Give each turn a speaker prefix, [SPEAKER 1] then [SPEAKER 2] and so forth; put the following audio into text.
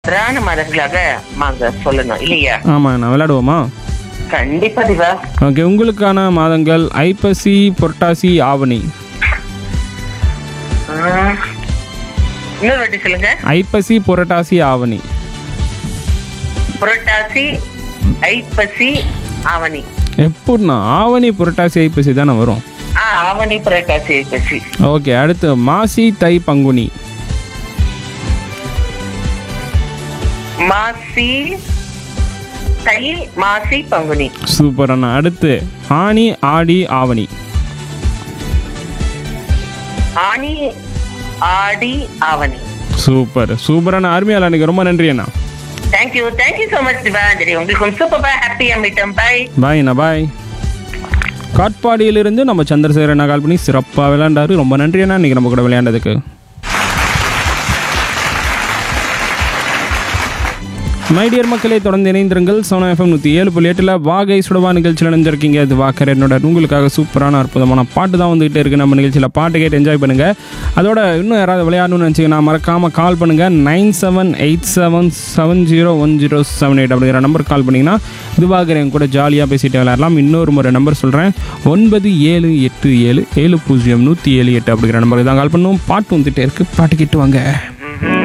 [SPEAKER 1] பிராண மாதங்களாக நாங்க சொல்லணும் இல்லையா
[SPEAKER 2] ஆமாம் நான் விளையாடுவோமா
[SPEAKER 1] கண்டிப்பா திவா
[SPEAKER 2] ஓகே உங்களுக்கான மாதங்கள் ஐப்பசி புரட்டாசி ஆவணி
[SPEAKER 1] ஆஹ். இன்னொரு வாட்டி சொல்லுங்க
[SPEAKER 2] ஐப்பசி புரட்டாசி ஆவணி
[SPEAKER 1] புரட்டாசி ஐப்பசி ஆவணி
[SPEAKER 2] எப்படின்னா ஆவணி புரட்டாசி ஐப்பசி தானே வரும்
[SPEAKER 1] ஆ ஆவணி புரட்டாசி ஐப்பசி
[SPEAKER 2] ஓகே அடுத்து மாசி தை பங்குனி
[SPEAKER 1] மாசி தை மாசி பங்குனி
[SPEAKER 2] சூப்பர் அண்ணா அடுத்து ஆனி ஆடி ஆவணி
[SPEAKER 1] ஆனி ஆடி ஆவணி
[SPEAKER 2] சூப்பர் சூப்பர் அண்ணா அருமையால் அன்றைக்கி ரொம்ப நன்றி அண்ணா
[SPEAKER 1] thank you thank you so much Thivanjali உங்களுக்கு சூப்பர் ஹாப்பியா மீட்டம் பை
[SPEAKER 2] பாய் அண்ணா பாய் காட்பாடியிலிருந்து நம்ம சந்திரசேகர் அண்ணா கால் பண்ணி சிறப்பாக விளையாண்டாரு ரொம்ப நன்றி அண்ணா இன்றைக்கி நம்ம கூட விளையாண்டதுக்கு மைடியர் மக்களை தொடர்ந்து இணைந்திருங்கள் சோனா எஃப்எம் நூற்றி ஏழு புள்ளி எட்டில் வாகை சுடவா நிகழ்ச்சியில் இணைஞ்சிருக்கீங்க அது வாக்கர் என்னோட உங்களுக்காக சூப்பரான அற்புதமான பாட்டு தான் வந்துகிட்டே இருக்குது நம்ம நிகழ்ச்சியில் பாட்டு கேட்டு என்ஜாய் பண்ணுங்கள் அதோட இன்னும் யாராவது விளையாடணும்னு நினச்சிங்கன்னா மறக்காமல் கால் பண்ணுங்கள் nine seven eight seven seven zero one zero seven eight அப்படிங்கிற நம்பர் கால் பண்ணிங்கன்னா இதுவாக என் கூட ஜாலியாக பேசிட்டு விளையாடலாம் இன்னொரு முறை நம்பர் சொல்கிறேன் ஒன்பது ஏழு எட்டு ஏழு ஏழு பூஜ்ஜியம் நூற்றி ஏழு எட்டு அப்படிங்கிற நம்பருக்கு தான் கால் பண்ணுவோம் பாட்டு வந்துகிட்டே இருக்குது பாட்டு கேட்டு வாங்க